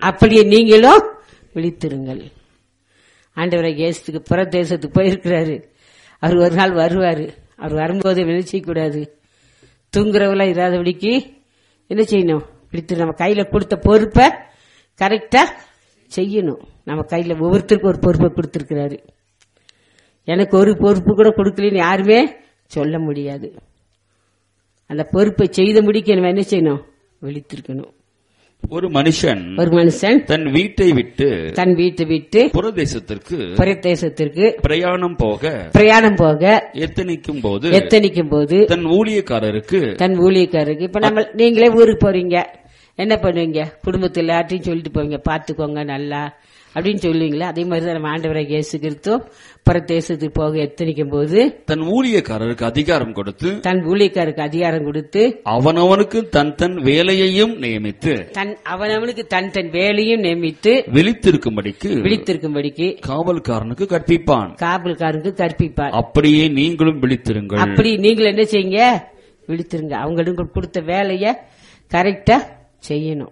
அப்படியே நீங்களும் விழித்திருங்கள் ஆண்டவரை கேசத்துக்கு புற தேசத்துக்கு போயிருக்கிறாரு அவர் ஒரு நாள் வருவாரு அவர் வரும்போது விழிச்சிக்க கூடாது தூங்குறவங்களா இராதபடிக்கு என்ன செய்யணும் விழித்து நம்ம கையில கொடுத்த பொறுப்பை கரெக்டா செய்யணும் நம்ம கையில ஒவ்வொருத்தருக்கும் ஒரு பொறுப்பை கொடுத்திருக்கிறாரு எனக்கு ஒரு பொறுப்பு கூட கொடுக்கலன்னு யாருமே சொல்ல முடியாது அந்த பொறுப்பை செய்த முடிக்க நம்ம என்ன செய்யணும் விழித்திருக்கணும் ஒரு மனுஷன் ஒரு மனுஷன் தன் வீட்டை விட்டு தன் வீட்டை விட்டு புறதேசத்திற்கு பிரதேசத்திற்கு பிரயாணம் போக பிரயாணம் போக எத்தனிக்கும் போது எத்தனிக்கும் போது தன் ஊழியக்காரருக்கு தன் ஊழியக்காரருக்கு இப்ப நம்ம நீங்களே ஊருக்கு போறீங்க என்ன பண்ணுவீங்க குடும்பத்தில் எல்லாத்தையும் சொல்லிட்டு போவீங்க பாத்துக்கோங்க நல்லா அப்படின்னு சொல்லுவீங்களா அதே மாதிரி தான் நம்ம ஆண்டவரை இயேசு கிறிஸ்துவும் பிரதேசத்துக்கு போக எத்தனிக்கும் போது தன் ஊழியக்காரருக்கு அதிகாரம் கொடுத்து தன் ஊழியக்காருக்கு அதிகாரம் கொடுத்து அவனவனுக்கு தன் தன் வேலையையும் நியமித்து தன் அவனவனுக்கு தன் தன் வேலையும் நியமித்து விழித்திருக்கும்படிக்கு விழித்திருக்கும்படிக்கு காவல்காரனுக்கு கற்பிப்பான் காவல்காரனுக்கு கற்பிப்பார் அப்படியே நீங்களும் விழித்திருங்கள் அப்படி நீங்கள் என்ன செய்யுங்க விழித்திருங்க அவங்களுக்கு கொடுத்த வேலைய கரெக்டா செய்யணும்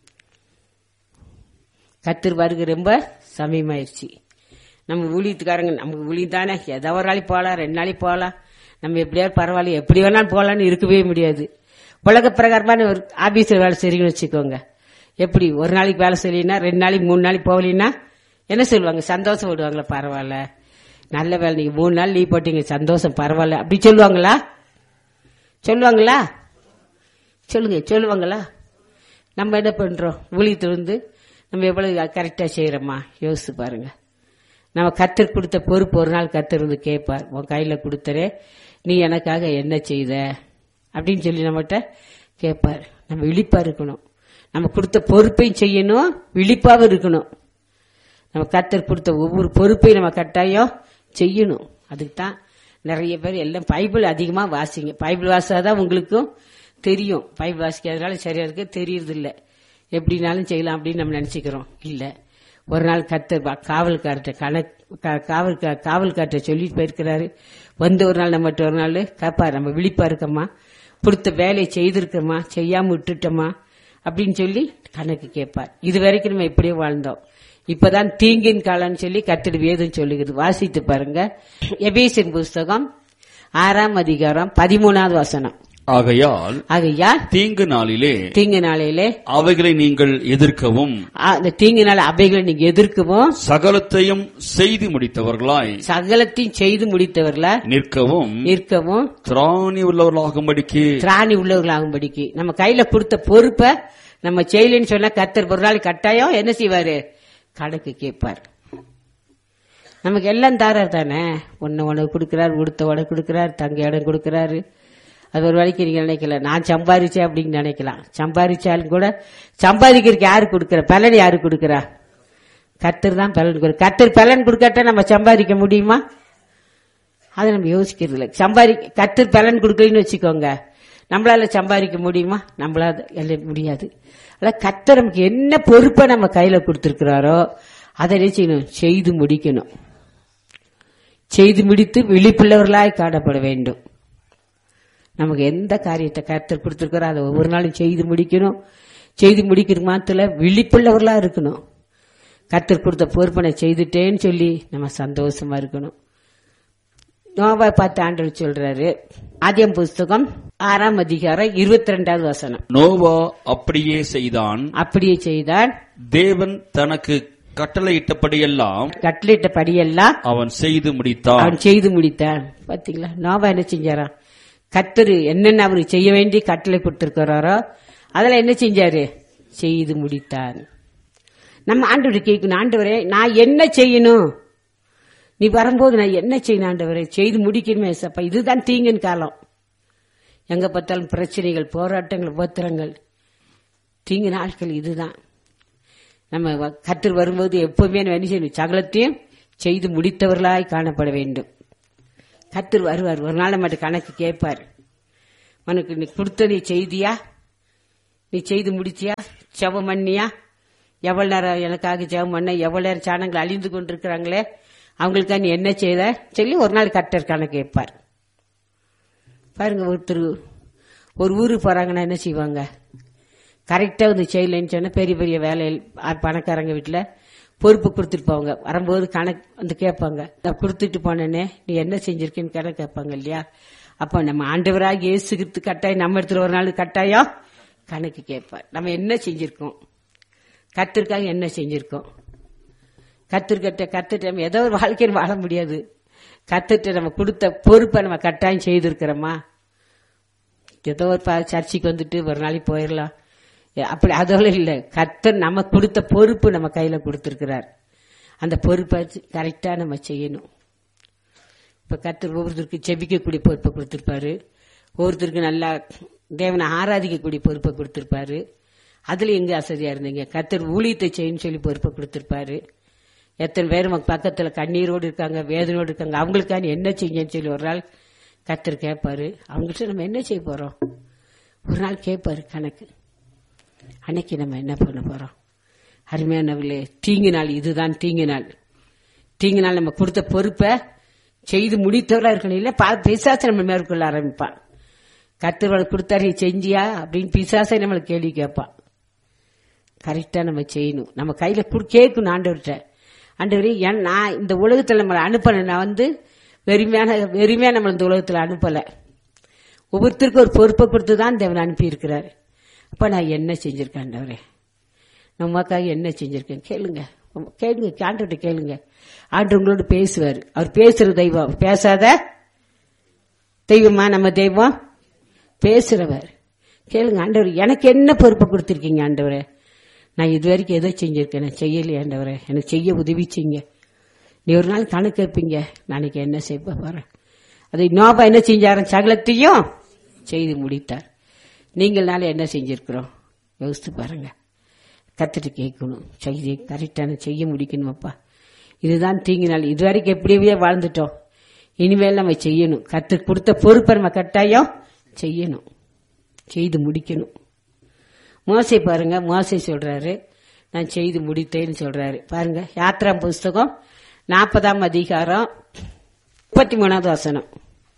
கத்தர் வருகை ரொம்ப சமயமாயிருச்சு நம்ம ஊழியத்துக்காரங்க நமக்கு ஊழியம் தானே எதோ ஒரு நாளைக்கு போகலாம் ரெண்டு நாளைக்கு போகலாம் நம்ம எப்படியாவது பரவாயில்ல எப்படி வேணாலும் போகலான்னு இருக்கவே முடியாது உலக பிரகாரமான ஒரு ஆபீஸ்ல வேலை செய்றீங்கன்னு வச்சுக்கோங்க எப்படி ஒரு நாளைக்கு வேலை செய்யலைன்னா ரெண்டு நாளைக்கு மூணு நாளைக்கு போகலைன்னா என்ன சொல்லுவாங்க சந்தோஷம் விடுவாங்களா பரவாயில்ல நல்ல வேலை நீங்க மூணு நாள் லீவ் போட்டீங்க சந்தோஷம் பரவாயில்ல அப்படி சொல்லுவாங்களா சொல்லுவாங்களா சொல்லுங்க சொல்லுவாங்களா நம்ம என்ன பண்றோம் ஊழியத்துல இருந்து நம்ம எவ்வளவு கரெக்டா செய்யறோமா யோசிச்சு பாருங்க நம்ம கத்தர் கொடுத்த பொறுப்பு ஒரு நாள் கத்தர் வந்து கேட்பார் உன் கையில கொடுத்தரே நீ எனக்காக என்ன செய்த அப்படின்னு சொல்லி நம்மகிட்ட கேட்பார் நம்ம விழிப்பா இருக்கணும் நம்ம கொடுத்த பொறுப்பையும் செய்யணும் விழிப்பாவும் இருக்கணும் நம்ம கத்தர் கொடுத்த ஒவ்வொரு பொறுப்பையும் நம்ம கட்டாயம் செய்யணும் அதுக்கு தான் நிறைய பேர் எல்லாம் பைபிள் அதிகமா வாசிங்க பைபிள் வாசாதான் உங்களுக்கும் தெரியும் பைபிள் வாசிக்காதனால சரியா இருக்கு தெரியறது இல்ல எப்படினாலும் செய்யலாம் அப்படின்னு நம்ம நினைச்சுக்கிறோம் இல்ல ஒரு நாள் கத்தர் வா- காவல்கார்ட்ட கணக்கு கா- காவல்கா காவல்கார்ட்ட சொல்லிட்டு போயிருக்கிறாரு வந்து ஒரு நாள் நம்மகிட்ட ஒரு நாள் கேப்பார் நம்ம விழிப்பா இருக்கோமா கொடுத்த வேலையை செய்திருக்கோமா செய்யாம விட்டுட்டோமா அப்படின்னு சொல்லி கணக்கு கேட்பார் இது வரைக்கும் நம்ம இப்படியே வாழ்ந்தோம் இப்பதான் தீங்கின் காலம்னு சொல்லி கத்திடு வேதம் சொல்லுகிறது வாசித்து பாருங்க எபேசின் புஸ்தகம் ஆறாம் அதிகாரம் பதிமூணாவது வசனம் ஆகையால் ஆகையா தீங்கு நாளிலே தீங்கு நாளையிலே அவைகளை நீங்கள் எதிர்க்கவும் ஆ, இந்த தீங்கு நாள் அவைகளை நீங்க எதிர்க்கவும் சகலத்தையும் செய்து முடித்தவர்களாய் சகலத்தையும் செய்து முடித்தவர்கள நிற்கவும் நிற்கவும் திராணி உள்ளவர்களாகும்படிக்கு திராணி உள்ளவர்களாகும்படிக்கு நம்ம கையில கொடுத்த பொறுப்பை நம்ம செய்யலன்னு சொன்னா கத்தர் ஒரு நாள் கட்டாயம் என்ன செய்வாரு கணக்கு கேட்பார் நமக்கு எல்லாம் தாரார் தானே ஒன்னு உனக்கு கொடுக்கிறார் உடுத்த உனக்கு கொடுக்கிறார் தங்க இடம் கொடுக்கிறாரு அது ஒரு வழிக்கு நீங்க நினைக்கல நான் சம்பாரிச்சேன் அப்படின்னு நினைக்கலாம் சம்பாரிச்சாலும் கூட சம்பாதிக்கிறதுக்கு யாரு கொடுக்கிற பலன் யாரு கொடுக்கிறா கத்தர் தான் பலன் கொடு கத்தர் பலன் கொடுக்காட்டா நம்ம சம்பாதிக்க முடியுமா அதை நம்ம யோசிக்கிறது இல்லை சம்பாதி கத்தர் பலன் கொடுக்கலன்னு வச்சுக்கோங்க நம்மளால சம்பாதிக்க முடியுமா நம்மளால எல்லாம் முடியாது அதான் கத்தர் நமக்கு என்ன பொறுப்பை நம்ம கையில கொடுத்திருக்கிறாரோ அதை என்ன செய்யணும் செய்து முடிக்கணும் செய்து முடித்து விழிப்புள்ளவர்களாய் காணப்பட வேண்டும் நமக்கு எந்த காரியத்தை கர்த்தர் கொடுத்திருக்கிறோ அதை ஒவ்வொரு நாளும் செய்து முடிக்கணும் செய்து முடிக்கிற மாத்திர விழிப்புள்ளவர்களா இருக்கணும் கர்த்தர் கொடுத்த பொறுப்பனை செய்துட்டேன்னு சொல்லி நம்ம சந்தோஷமா இருக்கணும் நோவா பார்த்து ஆண்டவர் சொல்றாரு ஆதியம் புஸ்தகம் ஆறாம் அதிகாரம் இருபத்தி ரெண்டாவது வசனம் நோவா அப்படியே செய்தான் அப்படியே செய்தால் தேவன் தனக்கு கட்டளையிட்டபடியெல்லாம் கட்டளிட்ட படியெல்லாம் அவன் செய்து முடித்தான் அவன் செய்து முடித்தான் பாத்தீங்களா நோவா என்ன செஞ்சாராம் கத்தரு என்னென்ன அவருக்கு செய்ய வேண்டி கட்டளை கொடுத்திருக்கிறாரோ அதெல்லாம் என்ன செஞ்சாரு செய்து முடித்தார் நம்ம ஆண்டவர் கேட்கணும் ஆண்டவரே நான் என்ன செய்யணும் நீ வரும்போது நான் என்ன செய்யணும் ஆண்டவரே செய்து முடிக்கணுமே ஏசப்பா இதுதான் தீங்கின் காலம் எங்க பார்த்தாலும் பிரச்சனைகள் போராட்டங்கள் உபத்திரங்கள் தீங்கு நாட்கள் இதுதான் நம்ம வ- கர்த்தர் வரும்போது எப்பவுமே நம்ம என்ன செய்யணும் சகலத்தையும் செய்து முடித்தவர்களாய் காணப்பட வேண்டும் கர்த்தர் வருவார் ஒரு நாள் மட்டும் கணக்கு கேட்பார் உனக்கு நீ கொடுத்த நீ செய்தியா நீ செய்து முடிச்சியா ஜெபம் பண்ணியா எவ்வளவு நேரம் எனக்காக ஜெபம் பண்ண எவ்வளவு நேரம் சாணங்கள் அழிந்து கொண்டிருக்கிறாங்களே அவங்களுக்காக நீ என்ன செய்த சொல்லி ஒரு நாள் கர்த்தர் கணக்கு கேட்பார் பாருங்க ஒருத்தர் ஒரு ஊருக்கு போறாங்கன்னா என்ன செய்வாங்க கரெக்டாக வந்து செய்யலைன்னு சொன்னா பெரிய பெரிய வேலையில் ஆ- பணக்காரங்க வீட்டில் பொறுப்பு கொடுத்துட்டு போவாங்க வரும்போது கணக்கு வந்து கேட்பாங்க நான் கொடுத்துட்டு போனேனே நீ என்ன செஞ்சிருக்கேன்னு கணக்கு கேட்பாங்க இல்லையா அப்போ நம்ம ஆண்டவராக இயேசுகிறது கட்டாயம் நம்ம இடத்துல ஒரு நாள் கட்டாயம் கணக்கு கேட்பார் நம்ம என்ன செஞ்சிருக்கோம் கத்திற்காக என்ன செஞ்சிருக்கோம் கத்திருக்கட்ட கத்துட்டு நம்ம ஏதோ ஒரு வாழ்க்கையில் வாழ முடியாது கத்துட்டு நம்ம கொடுத்த பொறுப்பை நம்ம கட்டாயம் செய்திருக்கிறோமா ஏதோ ஒரு ப- சர்ச்சுக்கு வந்துட்டு ஒரு நாளைக்கு போயிடலாம் ஏ, அப்படி அதோட இல்ல கத்தர் நம்ம கொடுத்த பொறுப்பு நம்ம கையில கொடுத்திருக்கிறார் அந்த பொறுப்பை கரெக்டா நம்ம செய்யணும் இப்ப கத்தர் ஒவ்வொருத்தருக்கு செபிக்கக்கூடிய பொறுப்பை கொடுத்திருப்பாரு ஒவ்வொருத்தருக்கு நல்லா தேவனை ஆராதிக்கக்கூடிய பொறுப்பை கொடுத்திருப்பாரு அதுல எங்க அசதியா இருந்தீங்க கத்தர் ஊழியத்தை செய்யணும்னு சொல்லி பொறுப்பை கொடுத்திருப்பாரு எத்தனை பேர் உங்க பக்கத்துல கண்ணீரோடு இருக்காங்க வேதனையோடு இருக்காங்க அவங்களுக்கான என்ன செய்யுங்கன்னு சொல்லி ஒரு நாள் கத்தர் கேட்பாரு அவங்கள்ட்ட நம்ம என்ன செய்ய போறோம் ஒரு நாள் கேட்பாரு கணக்கு அன்னைக்கு நம்ம என்ன பண்ண போறோம் அருமையானவர்களே தீங்கு நாள் இதுதான் தீங்கு நாள் தீங்கு நாள் நம்ம கொடுத்த பொறுப்பை செய்து முடித்தவரா இருக்கணும் இல்ல பா- பிசாசை நம்ம மேற்கொள்ள ஆரம்பிப்பான் கத்தர் கொடுத்தாரு "நீ செஞ்சியா அப்படின்னு பிசாசை நம்மளுக்கு கேள்வி கேட்பான் கரெக்டா நம்ம செய்யணும் நம்ம கையில குடு- கேட்கணும் ஆண்டவர்கிட்ட ஆண்டவரே ஏன் நான் இந்த உலகத்துல நம்மளை அனுப்பல நான் வந்து வெறுமையான வெறுமையா நம்ம இந்த உலகத்துல அனுப்பல ஒவ்வொருத்தருக்கும் ஒரு பொறுப்பை கொடுத்து தான் தேவன் அனுப்பி இருக்கிறாரு அப்ப நான் என்ன செஞ்சிருக்கேன் ஆண்டவரே நமக்காக என்ன செஞ்சிருக்கேன் கேளுங்க கேளுங்க ஆண்டவர்கிட்ட கேளுங்க ஆண்டு உங்களோட பேசுவார் அவர் பேசுற தெய்வம் பேசாத தெய்வமா நம்ம தெய்வம் பேசுறவர் கேளுங்க ஆண்டவர் எனக்கு என்ன பொறுப்பை கொடுத்திருக்கீங்க ஆண்டவரே நான் இது வரைக்கும் எதோ செஞ்சிருக்கேன் நான் செய்யலையே ஆண்டவரே எனக்கு செய்ய உதவி செய்யுங்க நீ ஒரு நாள் கணக்கு வைப்பீங்க நாளைக்கு என்ன செய்ய போறேன் அதை நோபா என்ன செஞ்சாரு சகலத்தையும் செய்து முடித்தார் நீங்கள்னால என்ன செஞ்சிருக்கிறோம் யோசித்து பாருங்க கத்துட்டு கேட்கணும் செய்தி கரெக்டான செய்ய முடிக்கணுமாப்பா இதுதான் தீங்கு நாள் இது வரைக்கும் எப்படியே வாழ்ந்துட்டோம் இனிமேல் நம்ம செய்யணும் கத்து கொடுத்த பொறுப்பை நம்ம கட்டாயம் செய்யணும் செய்து முடிக்கணும் மோசை பாருங்க மோசை சொல்றாரு நான் செய்து முடித்தேன்னு சொல்றாரு பாருங்க யாத்ரா புஸ்தகம் நாற்பதாம் அதிகாரம் முப்பத்தி மூணாவது வசனம்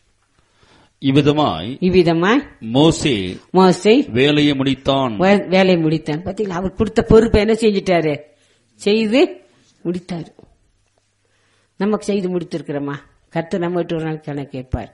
இவ்விதமாய் இவ்விதமா மோசே மோசை வேலையை முடித்தான் வே- வேலையை முடித்தான் பாத்தீங்களா அவர் கொடுத்த பொறுப்பை என்ன செஞ்சிட்டாரு செய்து முடித்தாரு நமக்கு செய்து முடித்திருக்கிறோமா கர்த்தர் நம்ம விட்டு ஒரு நாள் கணக்கு கேட்பார்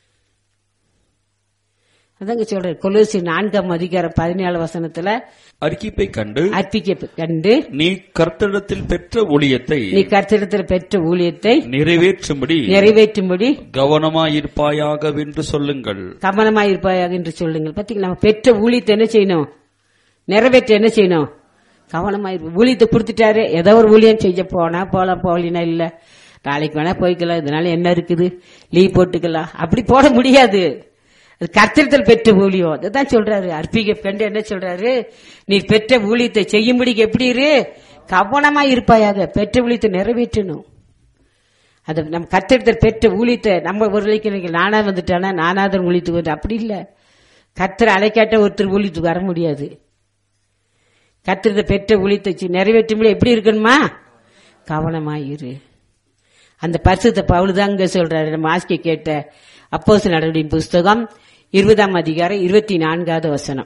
அதாங்க சொல்றேன் கொலோசி நான்காம் அதிகாரம் பதினேழு வசனத்துல அறிக்கைப்பை கண்டு அர்ப்பிக்க கண்டு நீ கர்த்தரிடத்தில் பெற்ற ஊழியத்தை நீ கர்த்தரிடத்தில் பெற்ற ஊழியத்தை நிறைவேற்றும்படி நிறைவேற்றும்படி கவனமாயிருப்பாயாகவென்று சொல்லுங்கள் கவனமாயிருப்பாயாக என்று சொல்லுங்கள் பாத்தீங்களா நம்ம பெற்ற ஊழியத்தை என்ன செய்யணும் நிறைவேற்ற என்ன செய்யணும் கவனமாயிரு ஊழியத்தை கொடுத்துட்டாரு ஏதோ ஒரு ஊழியம் செய்ய போனா போலாம் போகலினா இல்ல நாளைக்கு வேணா போய்க்கலாம் இதனால என்ன இருக்குது லீவ் போட்டுக்கலாம் அப்படி போட முடியாது அது கர்த்தரித்தல் பெற்ற ஊழியம் அதுதான் சொல்றாரு அற்பிக பெண்டு என்ன சொல்றாரு நீ பெற்ற ஊழியத்தை செய்யும்படிக்கு எப்படி இரு கவனமா இருப்பாயாக பெற்ற ஊழியத்தை நிறைவேற்றணும் அது நம்ம கத்தெடுத்தல் பெற்ற ஊழியத்தை நம்ம ஒரு இலக்கிய நானா வந்துட்டானா நானாதன் ஊழியத்துக்கு வந்து அப்படி இல்ல கத்தர் அழைக்காட்ட ஒருத்தர் ஊழியத்துக்கு வர முடியாது கத்திரத்தை பெற்ற ஊழியத்தை சி- நிறைவேற்றும்படி எப்படி இருக்கணுமா கவனமா இரு அந்த பரிசுத்த பவுலுதான் இங்க சொல்றாரு நம்ம ஆசிக்க கேட்ட அப்போஸ் நடவடிக்கை புஸ்தகம் இருபதாம் அதிகாரம் இருபத்தி நான்காவது வசனம்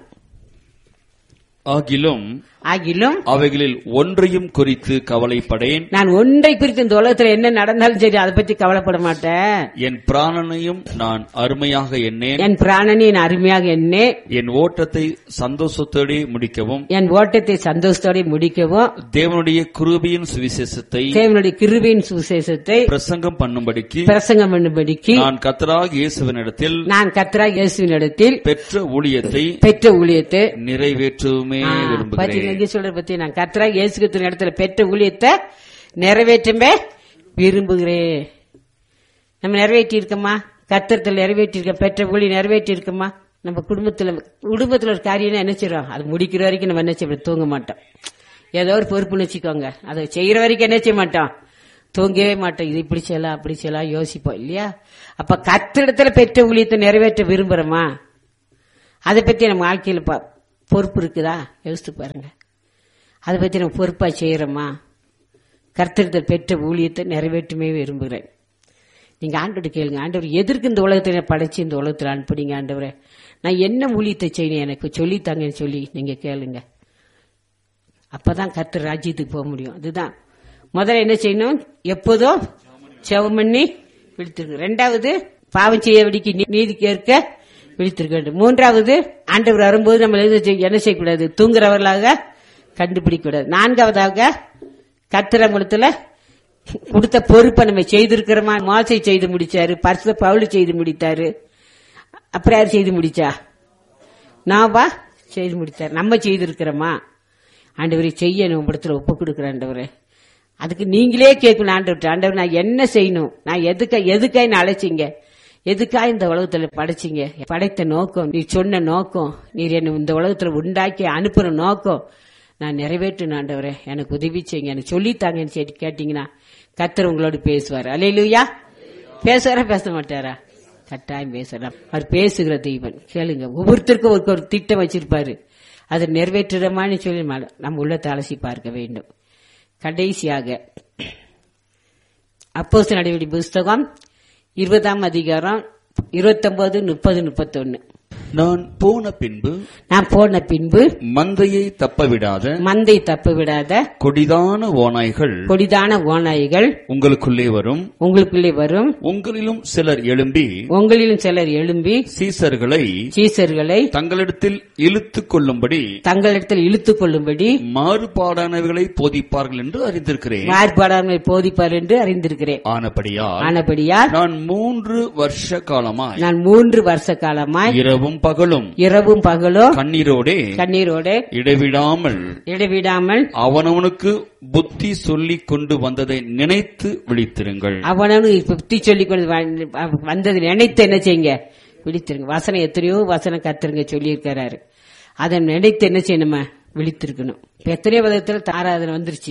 ஆகிலும் ஆகிலும் அவைகளில் ஒன்றையும் குறித்து கவலைப்படேன் நான் ஒன்றை குறித்து இந்த உலகத்துல என்ன நடந்தாலும் சரி அதை பத்தி கவலைப்பட மாட்டேன் என் பிராணனையும் நான் அருமையாக எண்ணேன் என் பிராணனை நான் அருமையாக எண்ணே என் ஓட்டத்தை சந்தோஷத்தோടെ முடிக்கவும் என் ஓட்டத்தை சந்தோஷத்தோட முடிக்கவும் தேவனுடைய குருபியின் சுவிசேஷத்தை தேவனுடைய கிருபையின் சுவிசேஷத்தை பிரசங்கம் பண்ணும்படிக்கு பிரசங்கம் பண்ணும்படிக்கு நான் கத்தராக இயேசுவினிடத்தில் நான் கத்ரா இயேசுவினிடத்தில் பெற்ற ஊழியத்தை பெற்ற ஊழியத்தை நிறைவேற்றவுமே ஆ, பாத்தீங்களா, விரும்புகிறேன் இங்க சொல்ற பத்தி நான் கத்ரா இயேசுகிற இடத்துல பெற்ற ஊழியத்தை நிறைவேற்றமே விரும்புகிறேன் நம்ம நிறைவேற்றி இருக்கோமா கத்திரத்தில் நிறைவேற்றி இருக்க பெற்ற ஊழி நிறைவேற்றி இருக்கோமா நம்ம குடும்பத்துல குடும்பத்துல ஒரு காரியம் என்ன செய்றோம் அது முடிக்கிற வரைக்கும் நம்ம என்ன செய்வோம் தூங்க மாட்டோம் ஏதோ ஒரு பொறுப்புன்னு வச்சுக்கோங்க அதை செய்யற வரைக்கும் என்ன செய்ய மாட்டோம் தூங்கவே மாட்டோம் இது இப்படி செய்யலாம் அப்படி செய்யலாம் யோசிப்போம் இல்லையா அப்ப கத்திரத்துல பெற்ற ஊழியத்தை நிறைவேற்ற விரும்புறோமா அதை பத்தி நம்ம வாழ்க்கையில ப- பொறுப்பு இருக்குதா யோசித்து பாருங்க அதை பத்தி நம்ம பொறுப்பா செய்யறோமா கர்த்தரிடத்தில் பெற்ற ஊழியத்தை நிறைவேற்றுமே விரும்புகிறேன் நீங்க ஆண்டோட கேளுங்க ஆண்டவர் எதற்கு இந்த உலகத்தை என்னை படைச்சு இந்த உலகத்தில் அனுப்புனீங்க ஆண்டவரே நான் என்ன ஊழியத்தை செய்யணும் எனக்கு சொல்லித்தாங்கன்னு சொல்லி நீங்க கேளுங்க அப்பதான் கர்த்தர் ராஜ்யத்துக்கு போக முடியும் அதுதான் முதல்ல என்ன செய்யணும் எப்போதும் செவம் பண்ணி விழித்திருக்க ரெண்டாவது பாவம் செய்ய விடிக்கு நீதி கேட்க விழித்திருக்க வேண்டும் மூன்றாவது ஆண்டவர் வரும்போது நம்ம எது செய்ய- என்ன செய்யக்கூடாது தூங்குறவர்களாக கண்டுபிடிக்க கூடாது நான்காவதாக கத்திரங்குளத்துல கொடுத்த பொறுப்பை நம்ம செய்திருக்கிறோமா மோசை செய்து முடிச்சாரு பரிசுத்த பவுல் செய்து முடித்தாரு அப்புறம் யார் செய்து முடிச்சா நாவா செய்து முடித்தார் நம்ம செய்திருக்கிறோமா ஆண்டவரை செய்யணும் உங்களிடத்துல ஒப்பு கொடுக்குற ஆண்டவரே அதுக்கு நீங்களே கேட்கணும் ஆண்டவர் ஆண்டவர் நான் என்ன செய்யணும் நான் எதுக்கா எதுக்காய் நான் அழைச்சிங்க எதுக்காய் இந்த உலகத்துல படைச்சிங்க படைத்த நோக்கம் நீ சொன்ன நோக்கம் நீர் என்ன இந்த உலகத்துல உண்டாக்கி அனுப்புற நோக்கம் நான் நிறைவேற்றணும் ஆண்டவரே எனக்கு உதவி செய்யுங்க எனக்கு சொல்லித்தாங்கன்னு சொல்லி கேட்டீங்கன்னா கத்தர் உங்களோட பேசுவார் அலையிலுயா பேசுவாரா பேச மாட்டாரா கட்டாயம் பேசலாம் அவர் பேசுகிற தெய்வன் கேளுங்க ஒவ்வொருத்தருக்கும் ஒரு ஒரு திட்டம் வச்சிருப்பாரு அதை நிறைவேற்றுறமான்னு சொல்லி ம- நம்ம உள்ளத்தை அலசி பார்க்க வேண்டும் கடைசியாக அப்போஸ் நடவடி புஸ்தகம் இருபதாம் அதிகாரம் இருபத்தொன்பது முப்பது முப்பத்தொன்னு நான் போன பின்பு நான் போன பின்பு மந்தையை தப்பவிடாத மந்தை தப்பு விடாத கொடிதான ஓநாய்கள் கொடிதான ஓநாய்கள் உங்களுக்குள்ளே வரும் உங்களுக்குள்ளே வரும் உங்களிலும் சிலர் எழும்பி உங்களிலும் சிலர் எழும்பி சீசர்களை சீசர்களை தங்களிடத்தில் இழுத்துக் கொள்ளும்படி தங்களிடத்தில் இழுத்துக் கொள்ளும்படி மாறுபாடானவைகளை போதிப்பார்கள் என்று அறிந்திருக்கிறேன் மாறுபாடாமை போதிப்பார் என்று அறிந்திருக்கிறேன் ஆனபடியால் ஆனபடியால் நான் மூன்று வருஷ காலமாய் நான் மூன்று வருஷ காலமாய் இரவும் பகலும் இரவும் பகலும் கண்ணீரோடே கண்ணீரோடு இடைவிடாமல் இடைவிடாமல் அவனவனுக்கு புத்தி சொல்லிக் கொண்டு வந்ததை நினைத்து விழித்திருங்கள் அவனு புத்தி சொல்லிக் கொண்டு வ- வந்தது நினைத்து என்ன செய்யுங்க விழித்திருங்க வசனம் எத்தனையோ வசனம் கத்துருங்க சொல்லியிருக்கிறாரு அதை நினைத்து என்ன செய்யணுமா விழித்திருக்கணும் இப்ப எத்தனையோ விதத்துல ஆராதனை வந்துருச்சு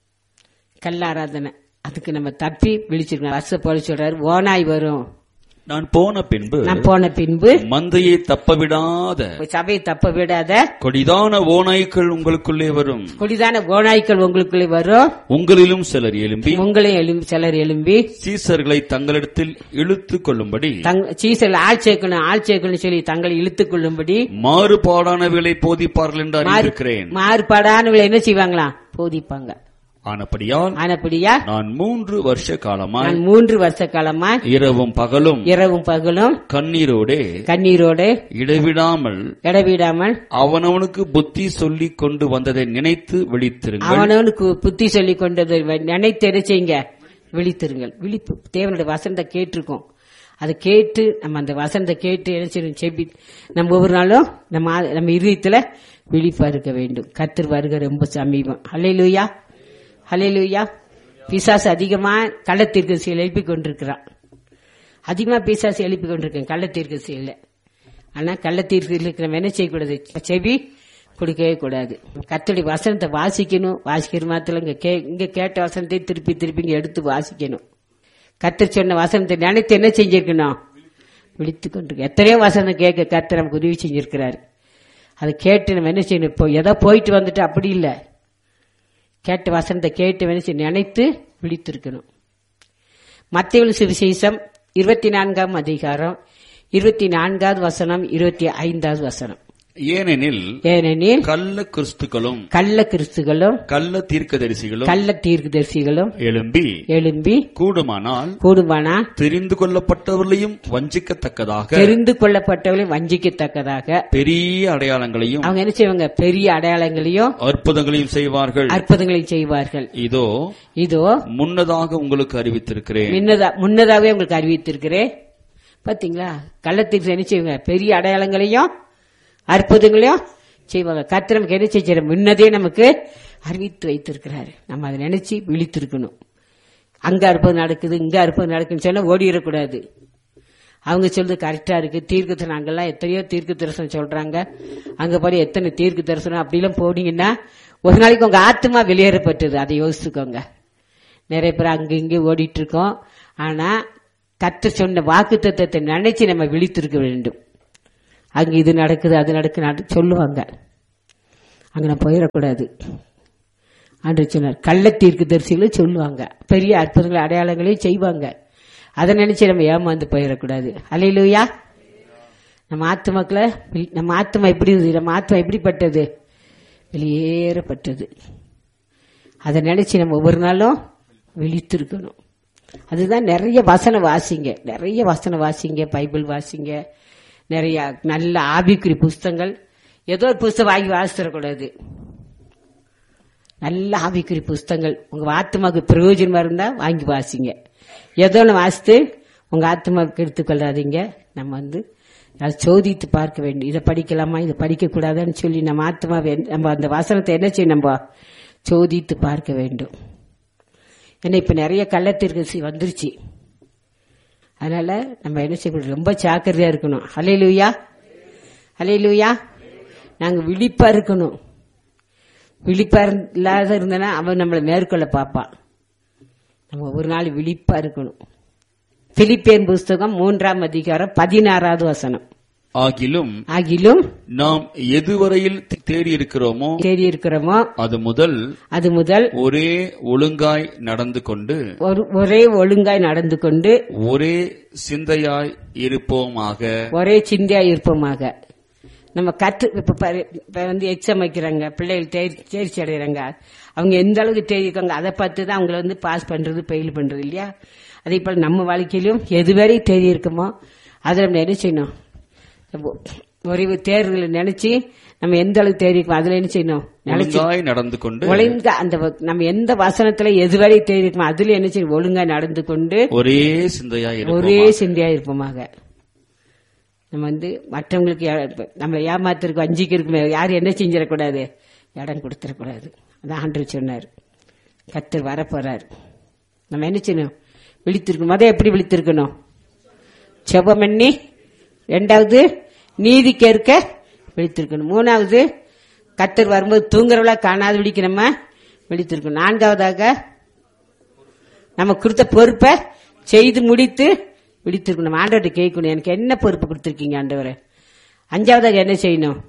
கல் ஆராதனை அதுக்கு நம்ம தப்பி விழிச்சிருக்கணும் வருஷ போல சொல்றாரு ஓனாய் வரும் நான் போன பின்பு நான் போன பின்பு மந்தையை தப்பவிடாத சபையை தப்ப விடாத கொடிதான ஓநாய்க்கள் உங்களுக்குள்ளே வரும் குடிதான ஓநாய்க்கள் உங்களுக்குள்ளே வரும் உங்களிலும் சிலர் எழும்பி உங்களே எழும்பி சிலர் எழும்பி சீசர்களை தங்களிடத்தில் இழுத்துக் கொள்ளும்படி தங் சீசல் ஆள் சேர்க்கணும் ஆள் சேர்க்கணும் சொல்லி தங்களை இழுத்துக் கொள்ளும்படி மாறுபாடானவைகளை போதிப்பார்கள் என்று அறிந்திருக்கிறேன் மாறுபாடானவங்களை என்ன செய்வாங்களாம் போதிப்பாங்க ஆனபடியால் ஆனப்படியா நான் மூன்று வருஷ காலமாய் நான் மூன்று வருஷ காலமா இரவும் பகலும் இரவும் பகலும் கண்ணீரோடே கண்ணீரோடு இடைவிடாமல் இடைவிடாமல் அவனவனுக்கு புத்தி சொல்லிக் கொண்டு வந்ததை நினைத்து விழித்திருங்கள் அவனவனுக்கு புத்தி சொல்லி கொண்டது நினைத்து என்ன செய்யுங்க விழித்திருங்கள் விழிப்பு தேவனுடைய வசனத்தை கேட்டிருக்கோம் அதை கேட்டு நம்ம அந்த வசனத்தை கேட்டு என்ன செய்யணும் செபி நம்ம ஒவ்வொரு நாளும் நம்ம ஆ- நம்ம இதயத்துல விழிப்பா இருக்க வேண்டும் கத்தர் வருக ரொம்ப சமீபம் ஹalleluya ஹalleluya பிசாசு அதிகமா கள்ளத்தீர்க்க செயல் எழுப்பி கொண்டிருக்கிறான் அதிகமா பிசாசு எழுப்பி கொண்டிருக்கேன் கள்ளத்தீர்க்க செயல ஆனா கள்ளத்தீர்க்கு இருக்கிறவன் என்ன செய்யக்கூடாது செவி கொடுக்கவே கூடாது கத்தடி வசனத்தை வாசிக்கணும் வாசிக்கிற மாத்திரம் இங்க கே இங்க கேட்ட வசனத்தை திருப்பி திருப்பி இங்க எடுத்து வாசிக்கணும் கத்தர் சொன்ன வசனத்தை நினைத்து என்ன செஞ்சிருக்கணும் விழித்து கொண்டு எத்தனையோ வசனம் கேட்க கத்தர் நமக்கு உதவி செஞ்சிருக்கிறாரு அதை கேட்டு நம்ம என்ன செய்யணும் இப்போ ஏதோ போயிட்டு வந்துட்டு அப்படி இல்லை கேட்ட வசனத்தை கேட்டு என்ன செய்யணும் நினைத்து விழித்திருக்கணும் மத்திய சுவிசேஷம் இருபத்தி நான்காம் அதிகாரம் இருபத்தி நான்காவது வசனம் இருபத்தி ஐந்தாவது வசனம் ஏனெனில் ஏனெனில் கள்ள கிறிஸ்துக்களும் கள்ள கிறிஸ்துகளும் கள்ள தீர்க்கதரிசிகளும் கள்ள தீர்க்கதரிசிகளும் எழும்பி எழும்பி கூடுமானால் கூடுமானா தெரிந்து கொள்ளப்பட்டவர்களையும் வஞ்சிக்கத்தக்கதாக தெரிந்து கொள்ளப்பட்டவர்களை வஞ்சிக்கத்தக்கதாக பெரிய அடையாளங்களையும் அவங்க என்ன செய்வாங்க பெரிய அடையாளங்களையும் அற்புதங்களையும் செய்வார்கள் அற்புதங்களையும் செய்வார்கள் இதோ இதோ முன்னதாக உங்களுக்கு அறிவித்திருக்கிறேன் முன்னதா முன்னதாகவே உங்களுக்கு அறிவித்திருக்கிறேன் பாத்தீங்களா கள்ளத்தீர்த்து என்ன செய்வாங்க பெரிய அடையாளங்களையும் அற்புதங்களையும் செய்வாங்க கர்த்தர் நமக்கு என்ன செஞ்சாரு முன்னதே நமக்கு அறிவித்து வைத்திருக்கிறாரு நம்ம அதை நினைச்சு விழித்திருக்கணும் அங்க அற்புதம் நடக்குது இங்க அற்புதம் நடக்குன்னு சொன்னா ஓடிடக்கூடாது அவங்க சொல்றது கரெக்டா இருக்கு தீர்க்க தரிசனம் அங்கெல்லாம் எத்தனையோ தீர்க்க தரிசனம் சொல்றாங்க அங்க போய் எத்தனை தீர்க்க தரிசனம் அப்படிலாம் போனீங்கன்னா ஒரு நாளைக்கு உங்க ஆத்மா வெளியேறப்பட்டது அதை யோசிச்சுக்கோங்க நிறைய பேர் அங்க இங்க ஓடிட்டு இருக்கோம் ஆனா கத்து சொன்ன வாக்கு தத்துவத்தை நினைச்சு நம்ம விழித்திருக்க வேண்டும் அங்க இது நடக்குது அது நடக்குது சொல்லுவாங்க அங்க நான் போயிடக்கூடாது அன்று சொன்னார் கள்ளத்தீர்க்கு தரிசிகளும் சொல்லுவாங்க பெரிய அற்புதங்களை அடையாளங்களையும் செய்வாங்க அதை நினைச்சு நம்ம ஏமாந்து போயிடக்கூடாது அலையிலுயா நம்ம ஆத்துமாக்களை வெளி- நம்ம ஆத்மா எப்படி இருந்தது நம்ம ஆத்மா எப்படிப்பட்டது வெளியேறப்பட்டது அதை நினைச்சு நம்ம ஒவ்வொரு நாளும் விழித்திருக்கணும் அதுதான் நிறைய வசனம் வாசிங்க நிறைய வசனம் வாசிங்க பைபிள் வாசிங்க நிறைய நல்ல ஆபிக்குறி புஸ்தங்கள் ஏதோ ஒரு புஸ்தகம் வாங்கி வாசிடக்கூடாது நல்ல ஆவிக்குறி புஸ்தங்கள் உங்க ஆத்மாவுக்கு பிரயோஜனமா இருந்தா வாங்கி வாசிங்க ஏதோ ஒன்று வாசித்து உங்க ஆத்மாவுக்கு எடுத்துக்கொள்ளாதீங்க நம்ம வந்து அதை சோதித்து பார்க்க வேண்டும் இதை படிக்கலாமா இதை படிக்க கூடாதான்னு சொல்லி நம்ம ஆத்மாவை நம்ம அந்த வசனத்தை என்ன செய்யும் நம்ம சோதித்து பார்க்க வேண்டும் ஏன்னா இப்ப நிறைய கள்ளத்திற்கு வந்துருச்சு அதனால நம்ம என்ன செய்யணும் ரொம்ப ஜாக்கிரதையா இருக்கணும் ஹலையிலுயா ஹலையிலுயா நாங்க விழிப்பா இருக்கணும் விழிப்பா இருந்- இல்லாத இருந்தனா அவன் நம்மளை மேற்கொள்ள பார்ப்பான் நம்ம ஒரு நாள் விழிப்பா இருக்கணும் பிலிப்பியன் புஸ்தகம் மூன்றாம் அதிகாரம் பதினாறாவது வசனம் ஆகிலும் ஆகிலும் நாம் எதுவரையில் தேடி இருக்கிறோமோ தேடி இருக்கிறோமோ அது முதல் அது முதல் ஒரே ஒழுங்காய் நடந்து கொண்டு ஒரு ஒரே ஒழுங்காய் நடந்து கொண்டு ஒரே சிந்தையாய் இருப்போமாக ஒரே சிந்தையா இருப்போமாக நம்ம கற்று இப்ப பாரு, இப்ப வந்து எக்ஸாம் வைக்கிறாங்க பிள்ளைகள் தேர்- தேர்ச்சி அடைகிறாங்க அவங்க எந்த அளவுக்கு தேர்ச்சிருக்காங்க அதை பார்த்து தான் அவங்கள வந்து பாஸ் பண்றது ஃபெயில் பண்றது இல்லையா அதே போல நம்ம வாழ்க்கையிலும் எதுவரை தேதி இருக்குமோ அதை நம்ம என்ன செய்யணும் நம்ம ஒரு தேர்வுகளை நினைச்சு நம்ம எந்த அளவுக்கு தேதி இருக்கோம் அதுல என்ன செய்யணும் நினைச்சு ஒழுங்காய் நடந்து கொண்டு ஒழுங்கா அந்த வ- நம்ம எந்த வசனத்துல எதுவரை தேதி இருக்குமோ அதுல என்ன செய்யணும் ஒழுங்கா நடந்து கொண்டு ஒரே சிந்தையாய் ஒரே இருப்போமாக சிந்தையா இருப்போமாக நம்ம வந்து மற்றவங்களுக்கு யா- நம்மளை ஏமாத்திருக்கு வஞ்சிக்கிறதுக்கு யாரும் என்ன செஞ்சிடக்கூடாது இடம் கொடுத்துடக்கூடாது அதான் ஆண்டவர் சொன்னார் கத்தர் வரப்போறார் நம்ம என்ன செய்யணும் விழித்திருக்கணும் மொதல் எப்படி விழித்திருக்கணும் செபம் பண்ணி ரெண்டாவது நீதி கேட்க விழித்திருக்கணும் மூணாவது கத்தர் வரும்போது தூங்குறவளா காணாத விழிக்க நம்ம விழித்திருக்கணும் நான்காவதாக நம்ம கொடுத்த பொறுப்பை செய்து முடித்து விழித்திருக்கணும் நம்ம ஆண்டவர்கிட்ட கேட்கணும் எனக்கு என்ன பொறுப்பு கொடுத்துருக்கீங்க ஆண்டவரே அஞ்சாவதாக என்ன செய்யணும்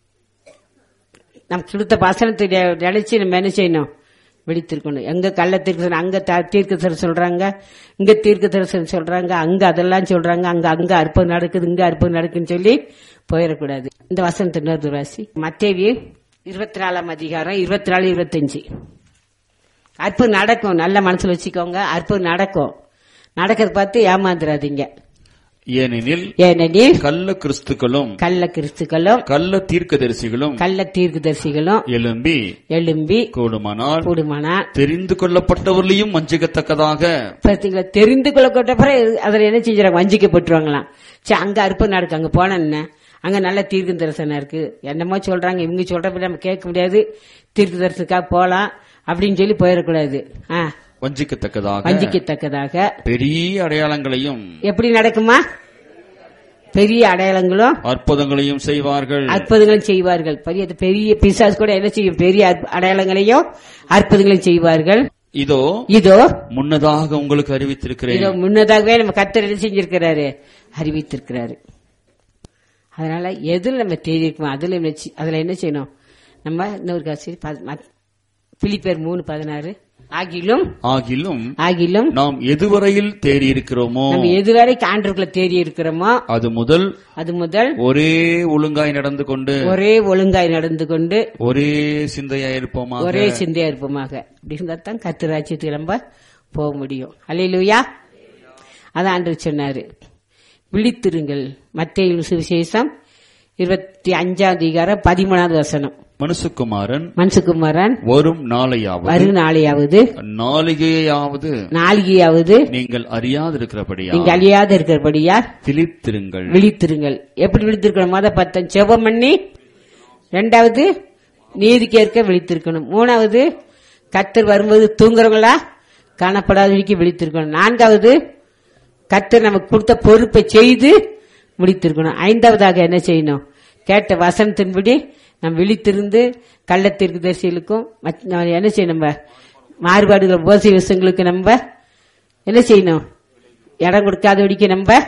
நம்ம கொடுத்த வசனத்தை நெ- நினைச்சு நம்ம என்ன செய்யணும் விழித்திருக்கணும் எங்க கள்ள தீர்க்க அங்க த- தீர்க்கதரிசனம் சொல்றாங்க இங்க தீர்க்கதரிசனம் சொல்றாங்க அங்க அதெல்லாம் சொல்றாங்க அங்க அங்க அற்புதம் நடக்குது இங்க அற்புதம் நடக்குன்னு சொல்லி போயிடக்கூடாது இந்த வசனத்தை இன்னொரு ராசி மத்தேவி இருபத்தி நாலாம் அதிகாரம் இருபத்தி நாலு இருபத்தஞ்சு அற்புதம் நடக்கும் நல்ல மனசுல வச்சுக்கோங்க அற்புதம் நடக்கும் நடக்கிறத பார்த்து ஏமாந்துடாதீங்க ஏனெனில் ஏனெனில் கள்ள கிறிஸ்துக்களும் கள்ள கிறிஸ்துக்களும் கள்ள தீர்க்கதரிசிகளும் கள்ள தீர்க்கதரிசிகளும் எழும்பி எழும்பி கூடுமானால் கூடுமானா தெரிந்து கொள்ளப்பட்டவர்களையும் வஞ்சிக்கத்தக்கதாக பார்த்தீங்களா தெரிந்து கொள்ளப்பட்ட பிறகு அதில் என்ன செஞ்சாங்க வஞ்சிக்கப்பட்டுருவாங்களாம் சரி அங்க அற்புதம் நடக்கு அங்க போன என்ன அங்க நல்ல தீர்க்க தரிசனம் இருக்கு என்னமோ சொல்றாங்க இவங்க சொல்றப்ப நம்ம கேட்க முடியாது தீர்க்க தரிசனத்துக்காக போலாம் அப்படின்னு சொல்லி போயிடக்கூடாது ஆ வஞ்சிக்கத்தக்கதாக வஞ்சிக்கத்தக்கதாக பெரிய அடையாளங்களையும் எப்படி நடக்குமா பெரிய அடையாளங்களும் அற்புதங்களையும் செய்வார்கள் அற்புதங்களும் செய்வார்கள் பெரிய பெரிய பிசாஸ் கூட என்ன செய்யும் பெரிய அற்ப- அடையாளங்களையும் அற்புதங்களையும் செய்வார்கள் இதோ இதோ முன்னதாக உங்களுக்கு அறிவித்திருக்கிறேன் இதோ முன்னதாகவே நம்ம கத்தர் என்ன செஞ்சிருக்கிறாரு அறிவித்திருக்கிறாரு அதனால எதுல நம்ம தேடி இருக்கோம் அதுல என்ன செய்- அதுல என்ன செய்யணும் நம்ம இன்னொரு காசு பிலிப்பேர் மூணு பதினாறு ஆகிலும் ஆகிலும் ஆகிலும் நாம் எதுவரையில் தேடி இருக்கிறோமோ நம்ம எதுவரை ஆண்டருக்குள்ள தேடி இருக்கிறோமோ அது முதல் அது முதல் ஒரே ஒழுங்காய் நடந்து கொண்டு ஒரே ஒழுங்காய் நடந்து கொண்டு ஒரே சிந்தையாய் இருப்போமா ஒரே சிந்தையா இருப்போமாக அப்படி இருந்தா தான் கத்து ராஜ்யத்துக்கு நம்ம போக முடியும் அல்லையிலுயா அதான் ஆண்டு சொன்னாரு விழித்திருங்கள் மத்திய சுவிசேஷம் இருபத்தி அஞ்சாம் அதிகாரம் பதிமூணாவது வசனம் மனுசுக்குமாரன் மன்சுகுமாரன் வரும் நாளையாவது வரும் நாளையாவது நாளிகையாவது நாளிகையாவது நீங்கள் அறியாதிருக்கிறபடியா நீங்க அழியாத இருக்கிறபடியா பிலித்திருங்கள் விழித்திருங்கள் எப்படி விழித்திருக்கணும் மொத பத்தம் செபம் பண்ணி ரெண்டாவது நீதி கேட்க விழித்திருக்கணும் மூணாவது கத்தர் வரும்போது தூங்குறவங்களா காணப்படாதவழிக்கு விழித்திருக்கணும் நான்காவது கத்தர் நமக்கு கொடுத்த பொறுப்பை செய்து முடித்திருக்கணும் ஐந்தாவதாக என்ன செய்யணும் கேட்ட வசனத்தின்படி நம்ம விழித்திருந்து கள்ளத்திற்கு தரிசிகளுக்கும் மற்ற- நம்ம என்ன செய்யணும் நம்ம மாறுபாடுகள் உபசி விஷயங்களுக்கு நம்ம என்ன செய்யணும் இடம் கொடுக்காதபடிக்கு நம்ம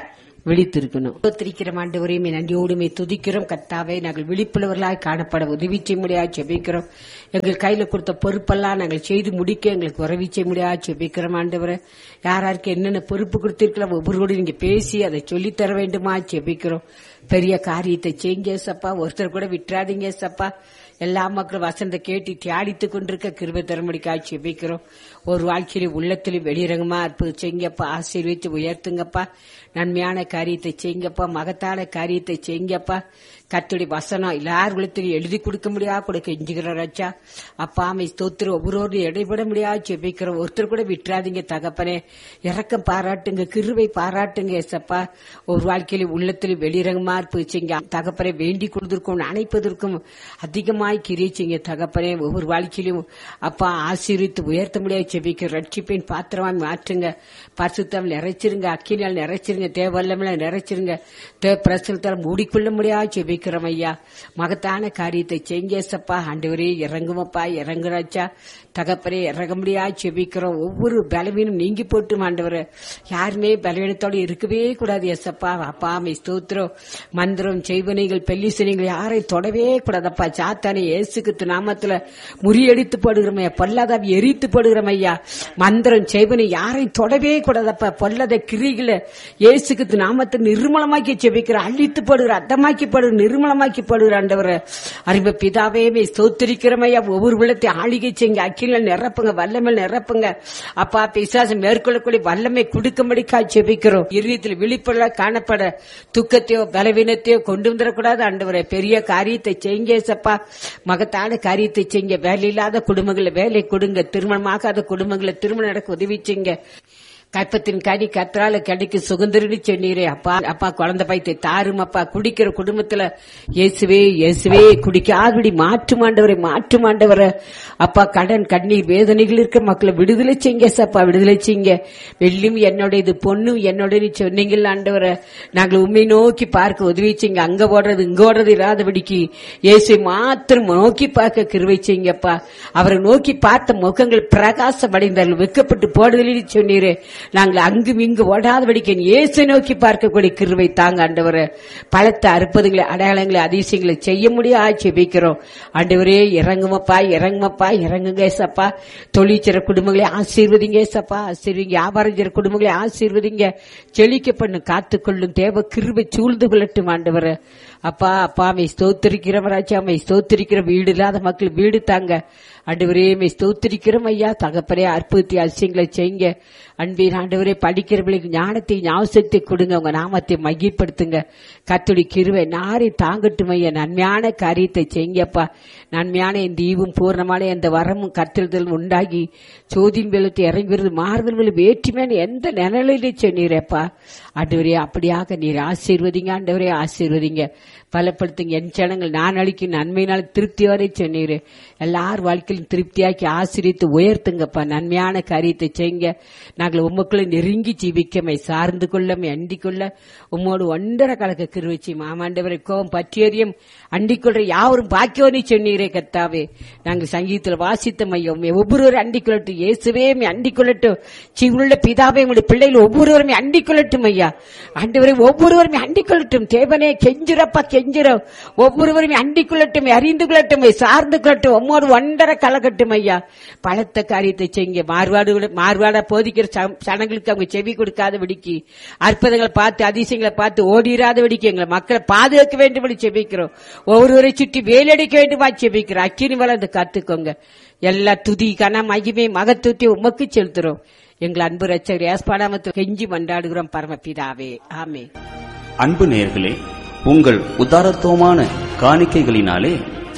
விழித்திருக்கணும் ஸ்தோத்திரிக்கிறோம் ஆண்டவரையுமே நன்றியோடுமே துதிக்கிறோம் கர்த்தாவே நாங்கள் விழிப்புள்ளவர்களாய் காணப்பட உதவி செய்ய முடியாது செபிக்கிறோம் எங்கள் கையில கொடுத்த பொறுப்பெல்லாம் நாங்கள் செய்து முடிக்க எங்களுக்கு உதவி செய்ய முடியாது செபிக்கிறோம் ஆண்டவரை யாராருக்கு என்னென்ன பொறுப்பு கொடுத்திருக்கலாம் ஒவ்வொருவரோடு நீங்க பேசி அதை சொல்லித் தர வேண்டுமா செபிக்கிறோம் பெரிய காரியத்தை செய்யுங்க சப்பா ஒருத்தர் கூட விட்டுறாதீங்க சப்பா எல்லா மக்களும் வசந்த கேட்டு தியாடித்துக் கொண்டிருக்க கிருபை தரமுடிக்காய் செபிக்கிறோம் ஒரு வாழ்க்கையில உள்ளத்திலும் வெளிரங்கமா அற்புதம் செய்யுங்கப்பா ஆசீர்வதித்து உயர்த்துங்கப்பா நன்மையான காரியத்தை செய்யுங்கப்பா மகத்தான காரியத்தை செய்யுங்கப்பா கத்துடைய வசனம் எல்லார் உள்ளத்திலும் எழுதி கொடுக்க முடியா கூட கெஞ்சுகிறோம் ராஜா அப்பா அமை ஸ்தோத்திரம் ஒவ்வொரு இடைபட முடியாது செபிக்கிறோம் ஒருத்தர் கூட விட்டுறாதீங்க தகப்பனே இறக்கம் பாராட்டுங்க கிருவை பாராட்டுங்க ஏசப்பா ஒரு வாழ்க்கையில உள்ளத்திலும் வெளிரங்கமா இருப்பிச்சிங்க தகப்பனை வேண்டிக் கொள்வதற்கும் அணைப்பதற்கும் அதிகமாய் கிரிச்சிங்க தகப்பனே ஒவ்வொரு வாழ்க்கையிலும் அப்பா ஆசீர்வித்து உயர்த்த முடியாது செபிக்க ரட்சிப்பின் பாத்திரமாய் மாற்றுங்க பரிசுத்தம் நிறைச்சிருங்க அக்கினால் நிறைச்சிருங்க தேவல்லமில நிறைச்சிருங்க தேவ பிரசுத்தால் மூடிக்கொள்ள முடியாது செபிக்கிறோம் ஐயா மகத்தான காரியத்தை செஞ்சேசப்பா ஆண்டவரே இறங்குமப்பா இறங்குறாச்சா தகப்பரே இறங்க முடியாது செபிக்கிறோம் ஒவ்வொரு பலவீனம் நீங்கி போட்டும் ஆண்டவர் யாருமே பலவீனத்தோடு இருக்கவே கூடாது எசப்பா அப்பா மை ஸ்தோத்திரம் மந்திரம் செய்வனைகள் பெல்லிசனைகள் யாரையும் தொடவே கூடாதப்பா சாத்தானே இயேசுக்கு நாமத்துல முறியடித்து போடுகிறோம் பொல்லாதாவி எரித்து போடுகிறோம் ஐயா மந்திரம் செய்வனை யாரையும் தொடவே கூடாதப்பா பொல்லாத கிரிகளை இயேசுக்கு நாமத்தை நிர்மலமாக்கி செபிக்கிற அழித்து போடுகிற அத்தமாக்கி போடுகிற நிர்மலமாக்கி போடுகிற ஆண்டவர் அறிவு பிதாவே மே ஸ்தோத்திரிக்கிறோம் ஐயா ஒவ்வொரு உள்ளத்தை ஆளிகை செய்யுங்க அக்கில நிரப்புங்க வல்லமல் நிரப்புங்க அப்பா பிசாசம் மேற்கொள்ளக்கூடிய வல்லமை கொடுக்கும்படிக்கா செபிக்கிறோம் இறுதியில் விழிப்புள்ள காணப்பட துக்கத்தையோ பலவீனத்தையோ கொண்டு வந்துடக்கூடாது ஆண்டவரே பெரிய காரியத்தை செய்யுங்க சப்பா மகத்தான காரியத்தை செய்யுங்க வேலை இல்லாத குடும்பங்களை வேலை கொடுங்க திருமணமாகாத குடும்பங்களை திருமணம் நடக்க உதவி செய்யுங்க கற்பத்தின் கனி கத்ரால கிடைக்கு சுதந்திரன்னு சொன்னீரே அப்பா அப்பா குழந்தை பைத்தை தாரும் அப்பா குடிக்கிற குடும்பத்துல இயேசுவே இயேசுவே குடிக்காதபடி மாற்று மாண்டவரை மாற்று மாண்டவரை அப்பா கடன் கண்ணீர் வேதனைகள் இருக்க மக்களை விடுதலை செய்யுங்க சப்பா விடுதலை செய்யுங்க வெள்ளியும் என்னுடையது பொண்ணும் என்னுடைய சொன்னீங்கல்ல ஆண்டவரை நாங்கள் உண்மை நோக்கி பார்க்க உதவி செய்யுங்க அங்க ஓடுறது இங்க ஓடுறது இராதபடிக்கு இயேசுவை மாத்திரம் நோக்கி பார்க்க கிருவை செய்யுங்கப்பா அவரை நோக்கி பார்த்த முகங்கள் பிரகாசமடைந்தார்கள் வெக்கப்பட்டு போடுதலில் சொன்னீரே நாங்கள் அங்கும் இங்கு ஓடாதபடிக்கு இயேசு நோக்கி பார்க்கக்கூடிய கிருவை தாங்க ஆண்டவரை பலத்த அற்புதங்களை அடையாளங்களை அதிசயங்களை செய்ய முடியாது செபிக்கிறோம் ஆண்டவரே இறங்குமப்பா இறங்குமப்பா இறங்குங்க ஏசப்பா தொழிற்சிற குடும்பங்களை ஆசீர்வதிங்க ஏசப்பா ஆசீர்வதிங்க வியாபாரம் செய்கிற குடும்பங்களை ஆசீர்வதிங்க செழிக்க பண்ணு காத்துக்கொள்ளும் தேவ கிருவை சூழ்ந்து கொள்ளட்டும் ஆண்டவரை அப்பா அப்பா மை ஸ்தோத்திரிக்கிறோம் ராஜா மை ஸ்தோத்திரிக்கிற வீடு இல்லாத மக்கள் வீடு தாங்க ஆண்டவரே மை ஸ்தோத்திரிக்கிறோம் ஐயா தகப்பரே அற்புதத்தை அதிசயங்களை செய்யுங்க அன்பின் ஆண்டவரே படிக்கிறவர்களுக்கு ஞானத்தை ஞாபகத்தை கொடுங்க உங்க நாமத்தை மையப்படுத்துங்க கத்துடி கிருவை நாரை தாங்கட்டும் ஐயா நன்மையான காரியத்தை செய்யுங்கப்பா நன்மையான இந்த ஈவும் பூர்ணமான இந்த வரமும் கத்திரதல் உண்டாகி சோதின் வெள்ளத்தை இறங்கி வருது மாறுதல் வேற்றுமையான எந்த நிலையிலே சொன்னீரப்பா ஆண்டவரே அப்படியாக நீர் ஆசீர்வதிங்க ஆண்டவரே ஆசீர்வதிங்க பலப்படுத்துங்க என் ஜனங்கள் நான் அளிக்கும் நன்மையினால் திருப்தி வரை சொன்னீரு எல்லார் வாழ்க்கையிலும் திருப்தியாக்கி ஆசிரியத்து உயர்த்துங்கப்பா நன்மையான காரியத்தை செய்யுங்க நாங்கள் உமக்குள்ள நெருங்கி ஜீவிக்கமை சார்ந்து கொள்ளமை அண்டிக் கொள்ள உம்மோடு ஒன்றரை கலக்க கிருவச்சி மாமாண்டவரை கோபம் பற்றியறியும் அண்டிக் கொள்ற யாவரும் பாக்கியோனி சொன்னீரே கர்த்தாவே நாங்கள் சங்கீதத்தில் வாசித்த மையம் ஒவ்வொருவரும் அண்டிக் கொள்ளட்டும் இயேசுவே அண்டிக் கொள்ளட்டும் சிவுள்ள பிதாவே உங்களுடைய பிள்ளைகள் ஒவ்வொருவருமே அண்டிக் கொள்ளட்டும் ஐயா ஆண்டவரை ஒவ்வொருவருமே அண்டிக் கொள்ளட்டும் தேவனே கெஞ்சிரப்பா கெஞ்சிரம் ஒவ்வொருவருமே அண்டிக் கொள்ளட்டும் அறிந்து கொள்ளட்டும் சார்ந்து கொள்ளட்டும் உம்மோடு ஒன்றரை கலக்கட்டும் ஐயா பலத்த காரியத்தை செய்யுங்க மார்வாடு மார்வாடா போதிக்கிற ச- சனங்களுக்கு அவங்க செவி கொடுக்காத விடிக்கு அற்புதங்களை பார்த்து அதிசயங்களை பார்த்து ஓடிராத விடிக்கு எங்களை மக்களை பாதுகாக்க வேண்டும் செபிக்கிறோம் ஒவ்வொருவரை சுற்றி வேலடிக்க வேண்டுமா செபிக்கிறோம் அக்கினி வளர்ந்து கத்துக்கோங்க எல்லா துதி கன மகிமை மகத்துவத்தை உமக்கு செலுத்துறோம் எங்கள் அன்பு ரச்சகர் ஏஸ்பாடாமத்து கெஞ்சி மண்டாடுகிறோம் பரமபிதாவே ஆமே அன்பு நேயர்களே உங்கள் உதாரத்துவமான காணிக்கைகளினாலே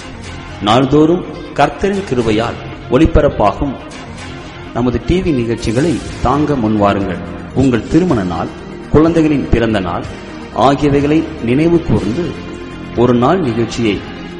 நாள்தோறும் கர்த்தரின் கிருபையால் ஒளிபரப்பாகும் நமது டிவி நிகழ்ச்சிகளை தாங்க முன்வாருங்கள் உங்கள் திருமண நாள் குழந்தைகளின் பிறந்த நாள் ஆகியவைகளை நினைவு கூர்ந்து ஒரு நாள் நிகழ்ச்சியை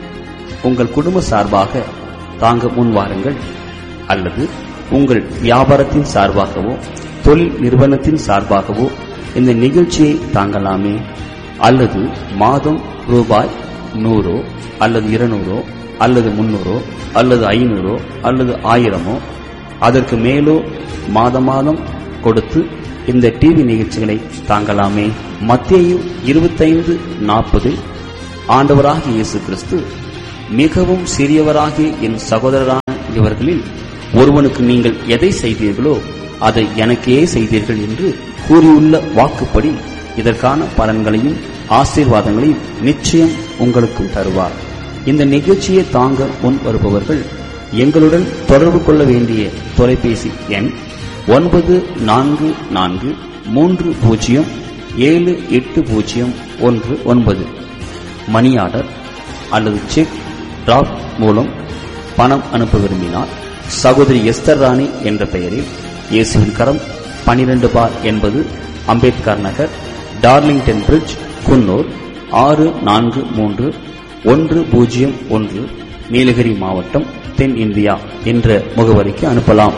உங்கள் குடும்ப சார்பாக தாங்க முன்வாருங்கள் அல்லது உங்கள் வியாபாரத்தின் சார்பாகவோ தொழில் நிறுவனத்தின் சார்பாகவோ இந்த நிகழ்ச்சியை தாங்கலாமே அல்லது மாதம் ரூபாய் நூறோ அல்லது இருநூறோ அல்லது முன்னூறோ அல்லது ஐநூறோ அல்லது ஆயிரமோ அதற்கு மேலோ மாத மாதம் கொடுத்து இந்த டிவி நிகழ்ச்சிகளை தாங்கலாமே மத்தேயு இருபத்தைந்து நாற்பதில் ஆண்டவராகிய இயேசு கிறிஸ்து மிகவும் சிறியவராகிய என் சகோதரரான இவர்களில் ஒருவனுக்கு நீங்கள் எதை செய்தீர்களோ அதை எனக்கே செய்தீர்கள் என்று கூறியுள்ள வாக்குப்படி இதற்கான பலன்களையும் ஆசீர்வாதங்களையும் நிச்சயம் உங்களுக்கும் தருவார் இந்த நிகழ்ச்சியை தாங்க முன் வருபவர்கள் எங்களுடன் தொடர்பு கொள்ள வேண்டிய தொலைபேசி எண் ஒன்பது நான்கு நான்கு மூன்று பூஜ்ஜியம் ஏழு எட்டு பூஜ்ஜியம் ஒன்று ஒன்பது மணி ஆர்டர் அல்லது செக் டிராப் மூலம் பணம் அனுப்ப விரும்பினால் சகோதரி எஸ்தர் ராணி என்ற பெயரில் இயேசுவின் கரம் பனிரெண்டு பார் என்பது அம்பேத்கர் நகர் டார்லிங்டன் பிரிட்ஜ் குன்னூர் ஆறு நான்கு மூன்று ஒன்று பூஜ்ஜியம் ஒன்று நீலகிரி மாவட்டம் தென் இந்தியா என்ற முகவரிக்கு அனுப்பலாம்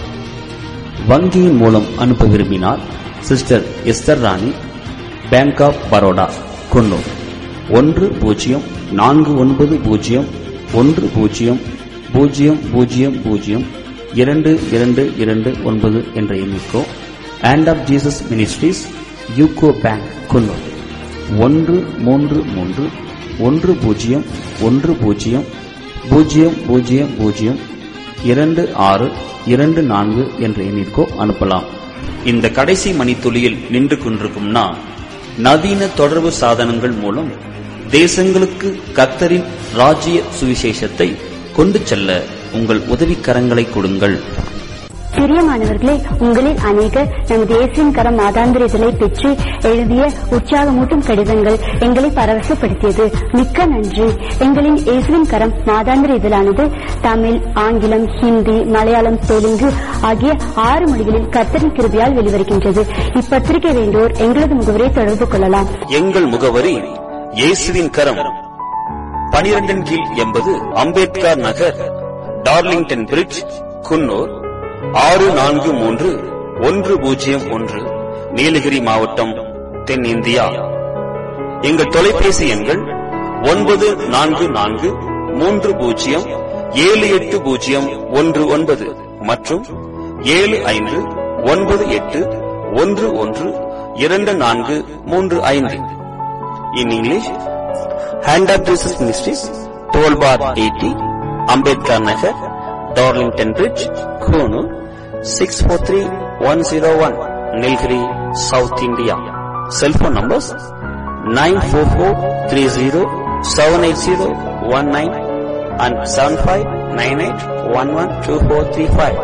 வங்கியின் மூலம் அனுப்ப விரும்பினால் sister Esther Rani bank of Baroda Coonoor ஒன்று பூஜ்ஜியம் நான்கு ஒன்பது பூஜ்ஜியம் ஒன்று பூஜ்ஜியம் பூஜ்ஜியம் பூஜ்ஜியம் பூஜ்ஜியம் இரண்டு இரண்டு இரண்டு ஒன்பது என்ற எண்ணிக்கோ hand of Jesus ministries UCO bank Coonoor ஒன்று மூன்று மூன்று ஒன்று பூஜ்ஜியம் ஒன்று பூஜ்ஜியம் பூஜ்ஜியம் பூஜ்ஜியம் பூஜ்ஜியம் இரண்டு ஆறு இரண்டு நான்கு என்ற எண்ணிற்கோ அனுப்பலாம் இந்த கடைசி மணித்துளியில் நின்று கொண்டிருக்கும் நான் நவீன தொடர்பு சாதனங்கள் மூலம் தேசங்களுக்கு கத்தரின் ராஜ்ய சுவிசேஷத்தை கொண்டு செல்ல உங்கள் உதவிக்கரங்களை கொடுங்கள் பிரியமானவர்களே உங்களில் அநேகர் நமது இயேசுவின் கரம் மாதாந்திர இதழை பெற்று எழுதிய உற்சாகமூட்டும் கடிதங்கள் எங்களை பரவசப்படுத்தியது மிக்க நன்றி எங்களின் இயேசுவின் கரம் மாதாந்திர இதழானது தமிழ் ஆங்கிலம் ஹிந்தி மலையாளம் தெலுங்கு ஆகிய ஆறு மொழிகளில் கர்த்தரின் கிருபியால் வெளிவருகின்றது இப்பத்திரிகை வேண்டோர் எங்களது முகவரை தொடர்பு கொள்ளலாம் எங்கள் முகவரி இயேசுவின் கரம் பனிரெண்டின் கீழ் எண்பது அம்பேத்கர் நகர் டார்லிங்டன் பிரிட்ஜ் குன்னூர் ஆறு நான்கு மூன்று ஒன்று பூஜ்ஜியம் ஒன்று நீலகிரி மாவட்டம் தென் இந்தியா எங்கள் தொலைபேசி எண்கள் ஒன்பது நான்கு நான்கு மூன்று பூஜ்ஜியம் ஏழு எட்டு பூஜ்ஜியம் ஒன்று ஒன்பது மற்றும் ஏழு ஐந்து ஒன்பது எட்டு ஒன்று ஒன்று இரண்டு நான்கு மூன்று ஐந்து in English hand of Jesus ministries twelve bar eighty Ambedkar Nagar Darlington bridge Coonoor six four three one zero one Nilgiri south India cellphone numbers nine four four three zero seven eight zero one nine and seven five nine eight one one two four three five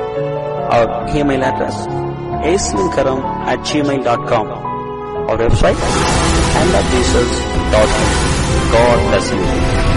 our email address ஏஸ்லிங்கரம் at Gmail dot com our website and at Jesus.com. God bless you.